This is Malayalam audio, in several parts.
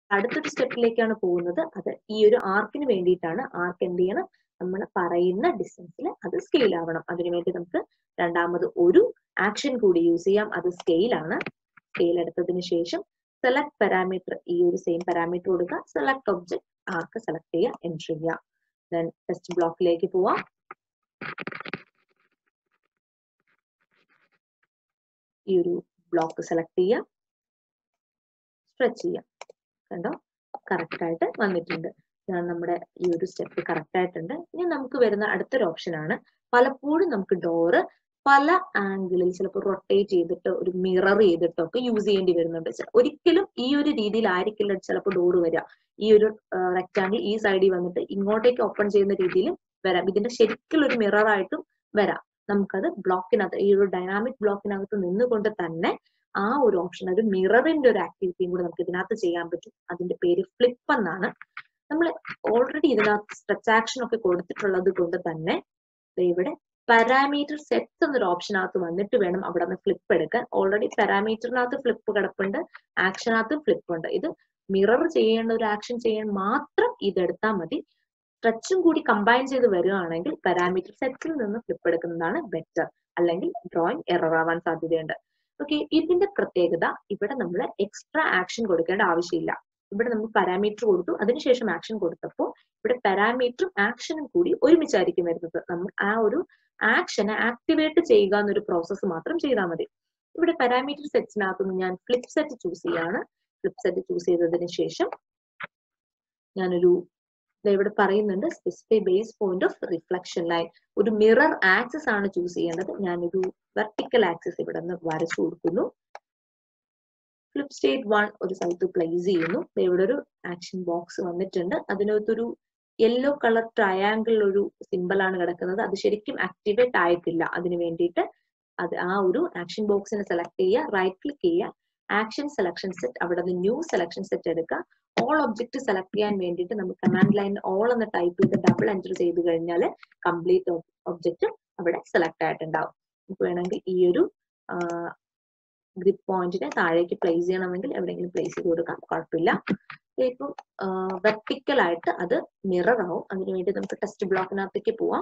അടുത്തൊരു സ്റ്റെപ്പിലേക്കാണ് പോകുന്നത് അത് ഈ ഒരു ആർക്കിന് വേണ്ടിയിട്ടാണ് ആർക്ക് എന്ത് ചെയ്യണം നമ്മൾ പറയുന്ന ഡിസ്റ്റൻസിൽ അത് സ്കെയിൽ ആവണം അതിനുവേണ്ടി നമുക്ക് രണ്ടാമത് ഒരു ആക്ഷൻ കൂടി യൂസ് ചെയ്യാം അത് സ്കെയിൽ ആണ് സ്കെയിൽ എടുത്തതിന് ശേഷം സെലക്ട് പാരാമീറ്റർ ഈ ഒരു സെയിം പാരാമീറ്റർ കൊടുക്കുക സെലക്ട് ഒബ്ജക്ട് ആർക്ക് സെലക്ട് ചെയ്യുക എൻട്രി ചെയ്യുക ദെൻ ടെസ്റ്റ് ബ്ലോക്കിലേക്ക് പോവാം ഈ ഒരു ബ്ലോക്ക് സെലക്ട് ചെയ്യുക സ്ട്രെച്ച് ചെയ്യുക കണ്ടോ കറക്റ്റ് ആയിട്ട് വന്നിട്ടുണ്ട് ഇതാണ് നമ്മുടെ ഈ ഒരു സ്റ്റെപ്പ് കറക്റ്റ് ആയിട്ടുണ്ട് ഇനി നമുക്ക് വരുന്ന അടുത്തൊരു ഓപ്ഷൻ ആണ് പലപ്പോഴും നമുക്ക് ഡോറ് പല ആംഗിളിൽ ചിലപ്പോൾ റൊട്ടേറ്റ് ചെയ്തിട്ട് ഒരു മിറർ ചെയ്തിട്ടോ ഒക്കെ യൂസ് ചെയ്യേണ്ടി വരുന്നുണ്ട് ചെ- ഒരിക്കലും ഈ ഒരു രീതിയിൽ ആയിരിക്കില്ല ചിലപ്പോൾ ഡോറ് വരിക ഈ ഒരു റെക്റ്റാങ്കിൾ ഈ സൈഡിൽ വന്നിട്ട് ഇങ്ങോട്ടേക്ക് ഓപ്പൺ ചെയ്യുന്ന രീതിയിൽ വരാം ഇതിന്റെ ശരിക്കുള്ള ഒരു മിറർ ആയിട്ടും വരാം നമുക്കത് ബ്ലോക്കിനകത്ത് ഈ ഒരു ഡൈനാമിക് ബ്ലോക്കിനകത്ത് നിന്നുകൊണ്ട് തന്നെ ആ ഒരു ഓപ്ഷൻ ഒരു മിററിന്റെ ഒരു ആക്ടിവിറ്റിയും കൂടെ നമുക്ക് ഇതിനകത്ത് ചെയ്യാൻ പറ്റും അതിന്റെ പേര് ഫ്ലിപ്പ് എന്നാണ് നമ്മൾ ഓൾറെഡി ഇതിനകത്ത് സ്ട്രെച്ച് ആക്ഷൻ ഒക്കെ കൊടുത്തിട്ടുള്ളത് കൊണ്ട് തന്നെ ദേ ഇവിടെ പാരാമീറ്റർ സെറ്റ്സ് എന്നൊരു ഓപ്ഷനകത്ത് വന്നിട്ട് വേണം അവിടെ നിന്ന് ഫ്ലിപ്പ് എടുക്കാൻ ഓൾറെഡി പാരാമീറ്ററിനകത്ത് ഫ്ലിപ്പ് കിടപ്പുണ്ട് ആക്ഷനകത്ത് ഫ്ലിപ്പ് ഉണ്ട് ഇത് മിറർ ചെയ്യേണ്ട ഒരു ആക്ഷൻ ചെയ്യാൻ മാത്രം ഇതെടുത്താൽ മതി സ്ട്രെച്ചും കൂടി കമ്പൈൻ ചെയ്ത് വരികയാണെങ്കിൽ പാരാമീറ്റർ സെറ്റ്സിൽ നിന്ന് ഫ്ലിപ്പ് എടുക്കുന്നതാണ് ബെറ്റർ അല്ലെങ്കിൽ ഡ്രോയിങ് എറർ ആവാൻ സാധ്യതയുണ്ട് ഓക്കെ ഇതിന്റെ പ്രത്യേകത ഇവിടെ നമ്മൾ എക്സ്ട്രാ ആക്ഷൻ കൊടുക്കേണ്ട ആവശ്യമില്ല ഇവിടെ നമ്മൾ പാരാമീറ്റർ കൊടുത്തു അതിനുശേഷം ആക്ഷൻ കൊടുത്തപ്പോൾ ഇവിടെ പാരാമീറ്ററും ആക്ഷനും കൂടി ഒരുമിച്ചായിരിക്കും വരുന്നത് നമ്മൾ ആ ഒരു ആക്ഷനെ ആക്ടിവേറ്റ് ചെയ്യുക എന്നൊരു പ്രോസസ്സ് മാത്രം ചെയ്താൽ മതി ഇവിടെ പാരാമീറ്റർ സെറ്റ്സിനകത്തുനിന്ന് ഞാൻ ഫ്ലിപ്പ് സെറ്റ് ചൂസ് ചെയ്യാണ് ഫ്ലിപ്പ് സെറ്റ് ചൂസ് ചെയ്തതിന് ശേഷം ഞാനൊരു ദേ ഇവിടെ പറയുന്നുണ്ട് specify base point of reflection line ഒരു മിറർ ആക്സിസ് ആണ് ചൂസ് ചെയ്യേണ്ടത് ഞാനൊരു വെർട്ടിക്കൽ ആക്സിസ് ഇവിടെ നിന്ന് വരച്ചു കൊടുക്കുന്നു ഫ്ലിപ്പ് സ്റ്റേറ്റ് വൺ ഒരു സ്ഥലത്ത് പ്ലേസ് ചെയ്യുന്നു ദേ ഇവിടെ ഒരു ആക്ഷൻ ബോക്സ് വന്നിട്ടുണ്ട് അതിനകത്തൊരു യെല്ലോ കളർ ട്രയാങ്കിൾ ഒരു സിമ്പിൾ ആണ് കിടക്കുന്നത് അത് ശരിക്കും ആക്ടിവേറ്റ് ആയിട്ടില്ല അതിന് വേണ്ടിയിട്ട് അത് ആ ഒരു ആക്ഷൻ ബോക്സിനെ സെലക്ട് ചെയ്യുക റൈറ്റ് ക്ലിക്ക് ചെയ്യുക ആക്ഷൻ സെലക്ഷൻ സെറ്റ് അവിടെ നിന്ന് ന്യൂ സെലക്ഷൻ സെറ്റ് എടുക്കുക ഓൾ ഒബ്ജക്റ്റ് സെലക്ട് ചെയ്യാൻ വേണ്ടിയിട്ട് നമുക്ക് കമാൻഡ് ലൈൻ ഓൾ എന്ന് ടൈപ്പ് ചെയ്ത് ഡബിൾ എൻറ്റർ ചെയ്ത് കഴിഞ്ഞാൽ കംപ്ലീറ്റ് ഒബ്ജക്റ്റ് അവിടെ സെലക്ട് ആയിട്ടുണ്ടാവും നമുക്ക് വേണമെങ്കിൽ ഈ ഒരു ഗ്രിപ്പ് പോയിന്റിനെ താഴേക്ക് പ്ലേസ് ചെയ്യണമെങ്കിൽ എവിടെയെങ്കിലും പ്ലേസ് ചെയ്ത് കൊടുക്കാം കുഴപ്പമില്ല ഇപ്പം വെർട്ടിക്കൽ ആയിട്ട് അത് മിറർ ആവും അതിനുവേണ്ടി നമുക്ക് ടെസ്റ്റ് ബ്ലോക്കിനകത്തേക്ക് പോവാം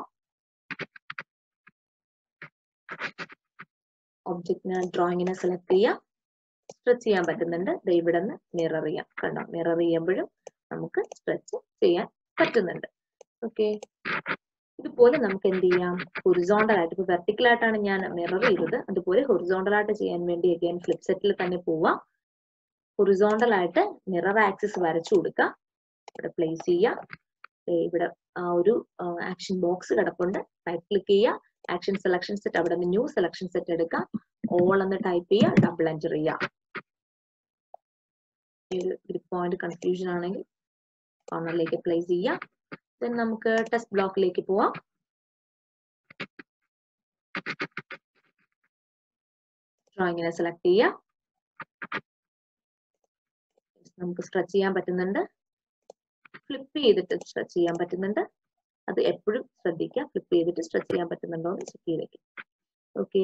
ഒബ്ജക്റ്റിനെ ഡ്രോയിങ്ങിനെ സെലക്ട് ചെയ്യാം സ്ട്രെച്ച് ചെയ്യാൻ പറ്റുന്നുണ്ട് ദേ ഇവിടെ നിന്ന് മിറർ ചെയ്യാം കണ്ടോ മിറർ ചെയ്യുമ്പോഴും നമുക്ക് സ്ട്രെച്ച് ചെയ്യാൻ പറ്റുന്നുണ്ട് ഓക്കെ ഇതുപോലെ നമുക്ക് എന്ത് ചെയ്യാം ഹൊറിസോണ്ടൽ ആയിട്ട് ഇപ്പൊ വെർട്ടിക്കൽ ആയിട്ടാണ് ഞാൻ മിറർ ചെയ്തത് അതുപോലെ ഹൊറിസോണ്ടൽ ആയിട്ട് ചെയ്യാൻ വേണ്ടി അഗൈൻ ഫ്ലിപ്പ് സെറ്റിൽ തന്നെ പോവാം ഹൊറിസോണ്ടൽ ആയിട്ട് മിറർ ആക്സിസ് വരച്ചു കൊടുക്കുക ഇവിടെ പ്ലേസ് ചെയ്യുക ദേ ഇവിടെ ആ ഒരു ആക്ഷൻ ബോക്സ് കിടപ്പുണ്ട് റൈറ്റ് ക്ലിക്ക് ചെയ്യുക ആക്ഷൻ സെലക്ഷൻ സെറ്റ് അവിടെ നിന്ന് ന്യൂ സെലക്ഷൻ സെറ്റ് എടുക്കുക ഓൾ എന്ന് ടൈപ്പ് ചെയ്യുക ഡബിൾ എൻറ്റർ ചെയ്യുക ഈ ഒരു ഗ്രിപ്പ് പോയിന്റ് കൺഫ്യൂഷൻ ആണെങ്കിൽ കോർണറിലേക്ക് പ്ലേസ് ചെയ്യാം ദെൻ നമുക്ക് ടെസ്റ്റ് ബ്ലോക്കിലേക്ക് പോവാം ഡ്രോയിങ്ങിനെ സെലക്ട് ചെയ്യാം നമുക്ക് സ്ട്രെച്ച് ചെയ്യാൻ പറ്റുന്നുണ്ട് ഫ്ലിപ്പ് ചെയ്തിട്ട് സ്ട്രെച്ച് ചെയ്യാൻ പറ്റുന്നുണ്ട് അത് എപ്പോഴും ശ്രദ്ധിക്കുക ഫ്ലിപ്പ് ചെയ്തിട്ട് സ്ട്രെച്ച് ചെയ്യാൻ പറ്റുന്നുണ്ടോ എന്ന് ചെക്ക് ചെയ്തേക്കും ഓക്കെ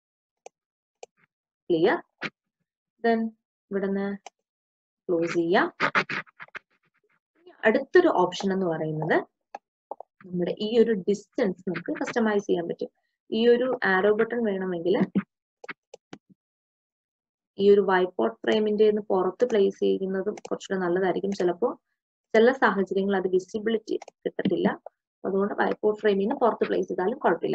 ക്ലിയർ ദെൻ ഇവിടുന്ന് ക്ലോസ് ചെയ്യാം ഇനി അടുത്തൊരു ഓപ്ഷൻ എന്ന് പറയുന്നത് നമ്മുടെ ഈ ഒരു ഡിസ്റ്റൻസ് നമുക്ക് കസ്റ്റമൈസ് ചെയ്യാൻ പറ്റും ഈ ഒരു ആരോ ബട്ടൺ വേണമെങ്കിൽ ഈ ഒരു വൈപ്പോട്ട് ഫ്രെയിമിന്റെ പുറത്ത് പ്ലേസ് ചെയ്യുന്നതും കുറച്ചുകൂടെ നല്ലതായിരിക്കും ചിലപ്പോൾ ചില സാഹചര്യങ്ങളിൽ അത് വിസിബിലിറ്റി കിട്ടത്തില്ല അതുകൊണ്ട് വൈപ്പോട്ട് ഫ്രെയിമിൽ നിന്ന് പുറത്ത് പ്ലേസ് ചെയ്താലും കുഴപ്പമില്ല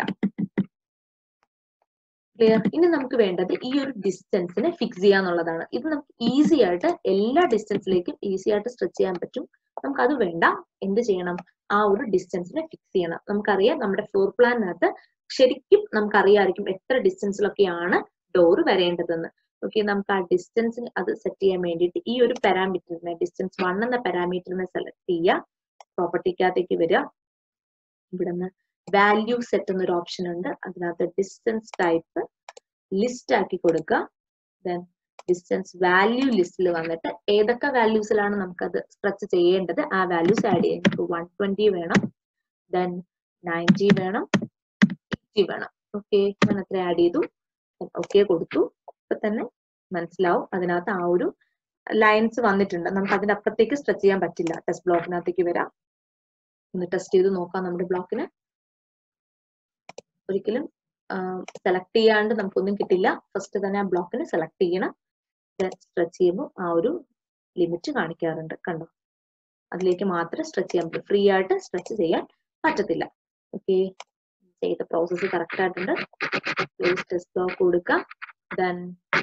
ക്ലിയർ ഇനി നമുക്ക് വേണ്ടത് ഈ ഒരു ഡിസ്റ്റൻസിനെ ഫിക്സ് ചെയ്യാന്നുള്ളതാണ് ഇത് നമുക്ക് ഈസി ആയിട്ട് എല്ലാ ഡിസ്റ്റൻസിലേക്കും ഈസി ആയിട്ട് സ്ട്രെച്ച് ചെയ്യാൻ പറ്റും നമുക്ക് അത് വേണ്ട എന്ത് ചെയ്യണം ആ ഒരു ഡിസ്റ്റൻസിനെ ഫിക്സ് ചെയ്യണം നമുക്കറിയാം നമ്മുടെ ഫ്ലോർ പ്ലാനിനകത്ത് ശരിക്കും നമുക്കറിയാമായിരിക്കും എത്ര ഡിസ്റ്റൻസിലൊക്കെയാണ് ഡോർ വരേണ്ടതെന്ന് ഓക്കെ നമുക്ക് ആ ഡിസ്റ്റൻസിന് അത് സെറ്റ് ചെയ്യാൻ വേണ്ടിയിട്ട് ഈ ഒരു പാരാമീറ്ററിനെ ഡിസ്റ്റൻസ് വൺ എന്ന പാരാമീറ്ററിനെ സെലക്ട് ചെയ്യുക പ്രോപ്പർട്ടിക്കകത്തേക്ക് വരിക ഇവിടുന്ന് വാല്യൂ സെറ്റ് എന്നൊരു ഓപ്ഷൻ ഉണ്ട് അതിനകത്ത് ഡിസ്റ്റൻസ് ടൈപ്പ് ലിസ്റ്റ് ആക്കി കൊടുക്കുക ദെൻ ഡിസ്റ്റൻസ് വാല്യൂ ലിസ്റ്റിൽ വന്നിട്ട് ഏതൊക്കെ വാല്യൂസിലാണ് നമുക്കത് സ്ട്രെച്ച് ചെയ്യേണ്ടത് ആ വാല്യൂസ് ആഡ് ചെയ്യാം നമുക്ക് വൺ ട്വന്റി വേണം ദെൻ നയൻറ്റി വേണം എയ്റ്റി വേണം ഓക്കെ ഞാൻ അത്ര ആഡ് ചെയ്തു ഓക്കെ കൊടുത്തു ഇപ്പൊ തന്നെ മനസ്സിലാവും അതിനകത്ത് ആ ഒരു ലൈൻസ് വന്നിട്ടുണ്ട് നമുക്ക് അതിന്റെ അപ്പുറത്തേക്ക് സ്ട്രെച്ച് ചെയ്യാൻ പറ്റില്ല ടെസ്റ്റ് ബ്ലോക്കിനകത്തേക്ക് വരാം ഒന്ന് ടെസ്റ്റ് ചെയ്ത് നോക്കാം നമ്മുടെ ബ്ലോക്കിന് ഒരിക്കലും സെലക്ട് ചെയ്യാണ്ട് നമുക്കൊന്നും കിട്ടില്ല ഫസ്റ്റ് തന്നെ ആ ബ്ലോക്കിന് സെലക്ട് ചെയ്യണം സ്ട്രെച്ച് ചെയ്യുമ്പോൾ ആ ഒരു ലിമിറ്റ് കാണിക്കാറുണ്ട് കണ്ടോ അതിലേക്ക് മാത്രമേ സ്ട്രെച്ച് ചെയ്യാൻ പറ്റൂ ഫ്രീ ആയിട്ട് സ്ട്രെച്ച് ചെയ്യാൻ പറ്റത്തില്ല ഓക്കെ ചെയ്ത പ്രോസസ്സ് കറക്റ്റ് ആയിട്ടുണ്ട് പ്ലേസ് ടെസ്റ്റ് ബ്ലോക്ക് കൊടുക്കുക ദെൻ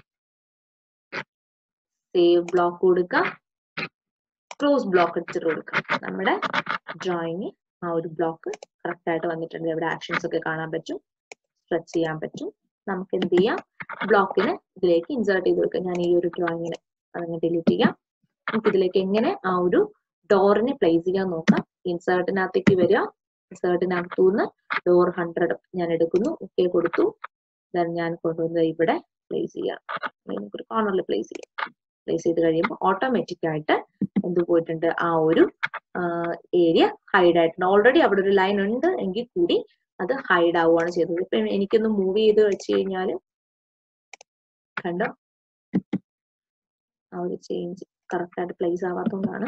സേവ് ബ്ലോക്ക് കൊടുക്കുക ക്ലോസ് ബ്ലോക്ക് എടുത്തിട്ട് കൊടുക്കുക നമ്മുടെ ഡ്രോയിങ് ആ ഒരു ബ്ലോക്ക് കറക്റ്റ് ആയിട്ട് വന്നിട്ടുണ്ട് ഇവിടെ ആക്ഷൻസ് ഒക്കെ കാണാൻ പറ്റും സ്ട്രെച്ച് ചെയ്യാൻ പറ്റും നമുക്ക് എന്ത് ചെയ്യാം ബ്ലോക്കിന് ഇതിലേക്ക് ഇൻസേർട്ട് ചെയ്ത് കൊടുക്കാം ഞാൻ ഈ ഒരു ഡ്രോയിങ്ങിന് അതങ്ങ് ഡിലീറ്റ് ചെയ്യാം നമുക്ക് ഇതിലേക്ക് എങ്ങനെ ആ ഒരു ഡോറിനെ പ്ലേസ് ചെയ്യാൻ നോക്കാം ഇൻസേർട്ടിനകത്തേക്ക് വരിക ഇൻസേർട്ടിനകത്തു നിന്ന് ഡോർ ഹൺഡ്രഡ് ഞാൻ എടുക്കുന്നു ഓക്കെ കൊടുത്തു ദെൻ ഞാൻ കൊണ്ടുവന്ന് ഇവിടെ പ്ലേസ് ചെയ്യാം ഒരു കോർണറിൽ പ്ലേസ് ചെയ്യാം പ്ലേസ് ചെയ്ത് കഴിയുമ്പോൾ ഓട്ടോമാറ്റിക് ആയിട്ട് എന്ത് പോയിട്ടുണ്ട് ആ ഒരു ഏരിയ ഹൈഡ് ആയിട്ടുണ്ട് ഓൾറെഡി അവിടെ ഒരു ലൈൻ ഉണ്ട് എങ്കിൽ കൂടി അത് ഹൈഡ് ആവുകയാണ് ചെയ്തത് ഇപ്പൊ എനിക്കൊന്ന് മൂവ് ചെയ്ത് വെച്ച് കഴിഞ്ഞാൽ കണ്ടോ ആ ഒരു ചേഞ്ച് കറക്റ്റ് ആയിട്ട് പ്ലേസ് ആവാത്തതുകൊണ്ടാണ്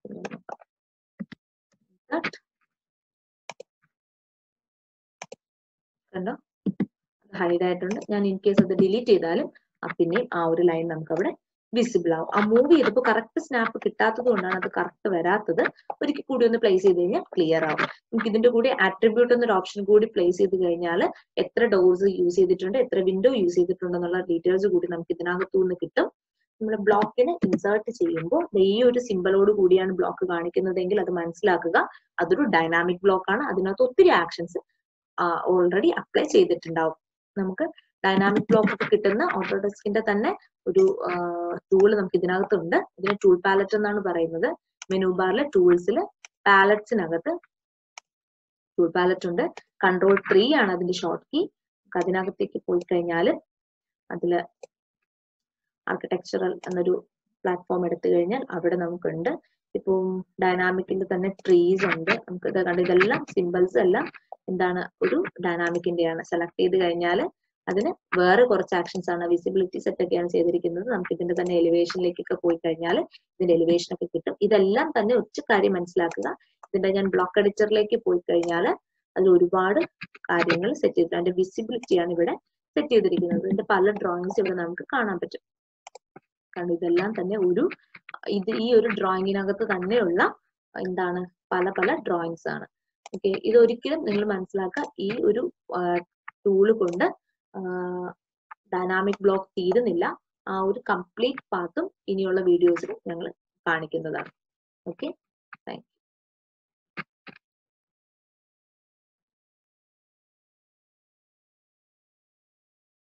കണ്ടോ ഹൈഡ് ആയിട്ടുണ്ട് ഞാൻ ഇൻ കേസ് അത് ഡിലീറ്റ് ചെയ്താലും പിന്നെ ആ ഒരു ലൈൻ നമുക്ക് അവിടെ വിസിബിൾ ആവും ആ മൂവ് ചെയ്തപ്പോൾ കറക്റ്റ് സ്നാപ്പ് കിട്ടാത്തത് കൊണ്ടാണ് അത് കറക്റ്റ് വരാത്തത് ഒരിക്കൽ കൂടി ഒന്ന് പ്ലേസ് ചെയ്ത് കഴിഞ്ഞാൽ ക്ലിയർ ആവും നമുക്ക് ഇതിന്റെ കൂടി ആട്രിബ്യൂട്ട് എന്നൊരു ഓപ്ഷൻ കൂടി പ്ലേസ് ചെയ്ത് കഴിഞ്ഞാൽ എത്ര ഡോർസ് യൂസ് ചെയ്തിട്ടുണ്ട് എത്ര വിൻഡോ യൂസ് ചെയ്തിട്ടുണ്ട് എന്നുള്ള ഡീറ്റെയിൽസ് കൂടി നമുക്ക് ഇതിനകത്തു നിന്ന് കിട്ടും നമ്മൾ ബ്ലോക്കിനെ ഇൻസേർട്ട് ചെയ്യുമ്പോൾ ഈ ഒരു സിമ്പലോട് കൂടിയാണ് ബ്ലോക്ക് കാണിക്കുന്നതെങ്കിൽ അത് മനസ്സിലാക്കുക അതൊരു ഡൈനാമിക് ബ്ലോക്ക് ആണ് അതിനകത്ത് ഒത്തിരി ആക്ഷൻസ് ഓൾറെഡി അപ്ലൈ ചെയ്തിട്ടുണ്ടാവും നമുക്ക് ഡൈനാമിക് ബ്ലോക്ക് ഒക്കെ കിട്ടുന്ന ഓട്ടോഡെസ്കിന്റെ തന്നെ ഒരു ടൂൾ നമുക്ക് ഇതിനകത്തുണ്ട് ഇതിന് ടൂൾ പാലറ്റ് എന്നാണ് പറയുന്നത് മെനു ബാറിലെ ടൂൾസിൽ പാലറ്റ്സിനകത്ത് ടൂൾ പാലറ്റ് ഉണ്ട് കൺട്രോൾ ത്രീ ആണ് അതിന്റെ ഷോർട്ട് കീ അതിനകത്തേക്ക് പോയി കഴിഞ്ഞാൽ അതില് ആർക്കിടെക്ചറൽ എന്നൊരു പ്ലാറ്റ്ഫോം എടുത്തു കഴിഞ്ഞാൽ അവിടെ നമുക്കുണ്ട് ഇപ്പം ഡൈനാമിക്കിന്റെ തന്നെ ട്രീസ് ഉണ്ട് നമുക്ക് ഇത് കണ്ട് ഇതെല്ലാം സിമ്പിൾസ് എല്ലാം എന്താണ് ഒരു ഡൈനാമിക്കിന്റെയാണ് സെലക്ട് ചെയ്ത് കഴിഞ്ഞാൽ അതിന് വേറെ കുറച്ച് ആക്ഷൻസ് ആണ് വിസിബിലിറ്റി സെറ്റ് ഒക്കെയാണ് ചെയ്തിരിക്കുന്നത് നമുക്ക് ഇതിന്റെ തന്നെ എലിവേഷനിലേക്കൊക്കെ പോയി കഴിഞ്ഞാൽ ഇതിന്റെ എലിവേഷൻ ഒക്കെ കിട്ടും ഇതെല്ലാം തന്നെ ഒറ്റ കാര്യം മനസ്സിലാക്കുക ഇതിന്റെ ഞാൻ ബ്ലോക്ക് എഡിറ്ററിലേക്ക് പോയി കഴിഞ്ഞാൽ അതിൽ ഒരുപാട് കാര്യങ്ങൾ സെറ്റ് ചെയ്തിട്ടുണ്ട് അതിന്റെ വിസിബിലിറ്റിയാണ് ഇവിടെ സെറ്റ് ചെയ്തിരിക്കുന്നത് ഇതിന്റെ പല ഡ്രോയിങ്സ് ഇവിടെ നമുക്ക് കാണാൻ പറ്റും കാരണം ഇതെല്ലാം തന്നെ ഒരു ഇത് ഈ ഒരു ഡ്രോയിങ്ങിനകത്ത് തന്നെയുള്ള എന്താണ് പല പല ഡ്രോയിങ്സ് ആണ് ഓക്കെ ഇത് ഒരിക്കലും നിങ്ങൾ മനസ്സിലാക്കുക ഈ ഒരു ടൂള് കൊണ്ട് ഡൈനാമിക് ബ്ലോക്ക് തീരുന്നില്ല ആ ഒരു കംപ്ലീറ്റ് പാത്തും ഇനിയുള്ള വീഡിയോസിൽ ഞങ്ങൾ കാണിക്കുന്നതാണ് ഓക്കെ